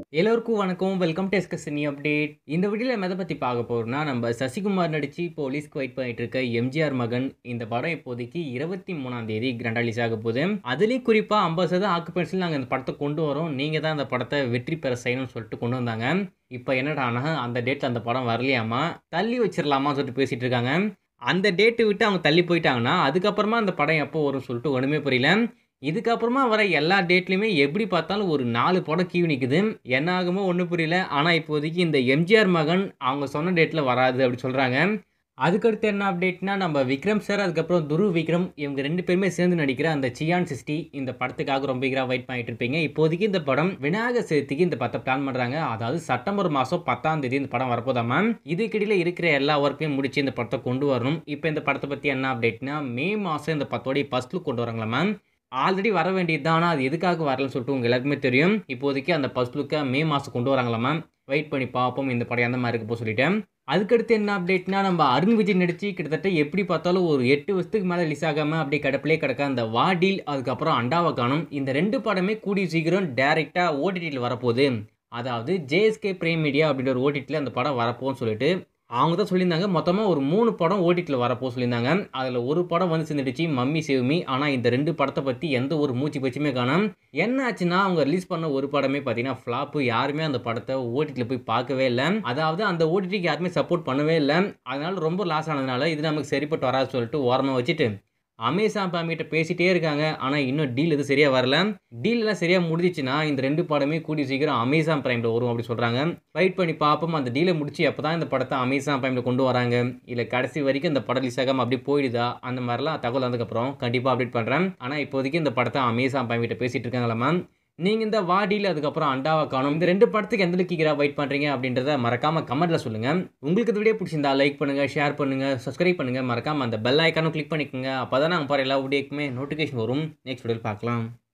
எல்லோருக்கும் வணக்கம் welcome to எஸ்கசனி update இந்த வீடியோவில் நம்ம எதை பற்றி பார்க்க போகிறோம்னா நம்ம சசிகுமார் நடித்து போலீஸ்க்கு வெயிட் பண்ணிட்டு இருக்க எம்ஜிஆர் மகன் இந்த படம் இப்போதைக்கு இருபத்தி மூணாம் தேதி கிராண்ட் ரிலீஸ் ஆக போகுது அதுலேயும் குறிப்பாக ஐம்பது சதவீதம் ஆக்குபென்சில் நாங்கள் இந்த படத்தை கொண்டு வரோம் நீங்கள் தான் அந்த படத்தை வெற்றி பெற செய்யணும்னு சொல்லிட்டு கொண்டு வந்தாங்க இப்போ என்னடானா அந்த டேட்டில் அந்த படம் வரலையாமா தள்ளி வச்சிடலாமா சொல்லிட்டு பேசிகிட்டு இருக்காங்க அந்த டேட்டு விட்டு அவங்க தள்ளி போயிட்டாங்கன்னா அதுக்கப்புறமா அந்த படம் எப்போ வரும்னு சொல்லிட்டு ஒன்றுமே புரியல இதுக்கப்புறமா வர எல்லா டேட்லையுமே எப்படி பார்த்தாலும் ஒரு நாலு படம் கீழ் நிற்குது என்ன ஆகுமோ ஒன்றும் புரியல ஆனால் இப்போதைக்கு இந்த எம்ஜிஆர் மகன் அவங்க சொன்ன டேட்டில் வராது அப்படி சொல்கிறாங்க அதுக்கடுத்து என்ன அப்டேட்னா நம்ம விக்ரம் சார் அதுக்கப்புறம் துரு விக்ரம் இவங்க ரெண்டு பேருமே சேர்ந்து நடிக்கிற அந்த சியான் சிஸ்டி இந்த படத்துக்காக ரொம்ப ஈகராக வெயிட் பண்ணிட்டு இருப்பீங்க இப்போதைக்கு இந்த படம் விநாயகர் சதுர்த்திக்கு இந்த படத்தை பிளான் பண்ணுறாங்க அதாவது செப்டம்பர் மாதம் பத்தாம் தேதி இந்த படம் வரப்போதாமா இதுக்கிடையில் இருக்கிற எல்லா ஒர்க்கையும் முடிச்சு இந்த படத்தை கொண்டு வரணும் இப்போ இந்த படத்தை பற்றி என்ன அப்டேட்னா மே மாதம் இந்த பத்தோடைய ஃபர்ஸ்ட் லுக் கொண்டு வராங்களாமா ஆல்ரெடி வர வேண்டியது தான் ஆனால் அது எதுக்காக வரலன்னு சொல்லிட்டு உங்கள் எல்லாருக்குமே தெரியும் இப்போதைக்கு அந்த ஃபர்ஸ்ட் லுக்கை மே மாதம் கொண்டு வராங்களாமா வெயிட் பண்ணி பார்ப்போம் இந்த படம் எந்த மாதிரி இருக்கு போக சொல்லிட்டேன் அதுக்கடுத்து என்ன அப்டேட்னா நம்ம அருண் விஜய் நடிச்சு கிட்டத்தட்ட எப்படி பார்த்தாலும் ஒரு எட்டு வருஷத்துக்கு மேலே ரிலீஸ் ஆகாமல் அப்படியே கிடப்பிலே கிடக்க அந்த வாடில் அதுக்கப்புறம் அண்டாவை காணும் இந்த ரெண்டு படமே கூடிய சீக்கிரம் டேரெக்டாக ஓடிடியில் வரப்போகுது அதாவது ஜேஎஸ்கே பிரேம் மீடியா அப்படின்ற ஒரு ஓடிடியில் அந்த படம் வரப்போன்னு சொல்லிட்டு அவங்க தான் சொல்லியிருந்தாங்க மொத்தமாக ஒரு மூணு படம் ஓடிடியில் வரப்போ சொல்லியிருந்தாங்க அதில் ஒரு படம் வந்து சேர்ந்துடுச்சு மம்மி சேவ்மி ஆனால் இந்த ரெண்டு படத்தை பற்றி எந்த ஒரு மூச்சு பச்சுமே காணும் என்ன ஆச்சுன்னா அவங்க ரிலீஸ் பண்ண ஒரு படமே பார்த்தீங்கன்னா ஃப்ளாப்பு யாருமே அந்த படத்தை ஓடிடியில் போய் பார்க்கவே இல்லை அதாவது அந்த ஓடிடிக்கு யாருமே சப்போர்ட் பண்ணவே இல்லை அதனால ரொம்ப லாஸ் ஆனதுனால இது நமக்கு சரிப்பட்டு வராது சொல்லிட்டு ஓரமாக வச்சுட்டு அமேசான் ஃபேமிலிட்ட பேசிகிட்டே இருக்காங்க ஆனால் இன்னும் டீல் எதுவும் சரியாக வரல டீல் எல்லாம் சரியாக முடிஞ்சிச்சுன்னா இந்த ரெண்டு படமே கூடி சீக்கிரம் அமேசான் ப்ரைமில் வரும் அப்படி சொல்கிறாங்க வெயிட் பண்ணி பார்ப்போம் அந்த டீலை முடிச்சு எப்போ தான் இந்த படத்தை அமேசான் ப்ரைமில் கொண்டு வராங்க இல்லை கடைசி வரைக்கும் இந்த படம் ரிலீஸ் ஆகாமல் அப்படியே போயிடுதா அந்த மாதிரிலாம் தகவல் வந்ததுக்கப்புறம் கண்டிப்பாக அப்டேட் பண்ணுறேன் ஆனால் இப்போதைக்கு இந்த படத்தை அமேசான் ப்ரைமிட்ட பேசிகிட்டு இருக்காங்களாமா நீங்கள் இந்த வாடியில் அதுக்கப்புறம் அண்டாவை காணும் இந்த ரெண்டு படத்துக்கு எந்த கீக்கராக வெயிட் பண்ணுறீங்க அப்படின்றத மறக்காமல் கமெண்ட்டில் சொல்லுங்கள் உங்களுக்கு இந்த வீடியோ பிடிச்சிருந்தா லைக் பண்ணுங்கள் ஷேர் பண்ணுங்கள் சப்ஸ்கிரைப் பண்ணுங்கள் மறக்காமல் அந்த பெல் ஐக்கானும் கிளிக் பண்ணிக்கோங்க அப்போ தான் நாங்கள் பாரு எல்லா வீடியோக்குமே நோட்டிஃபிகேஷன் வரும் நெக்ஸ்ட் வீடியோவில் பார்க்கலாம்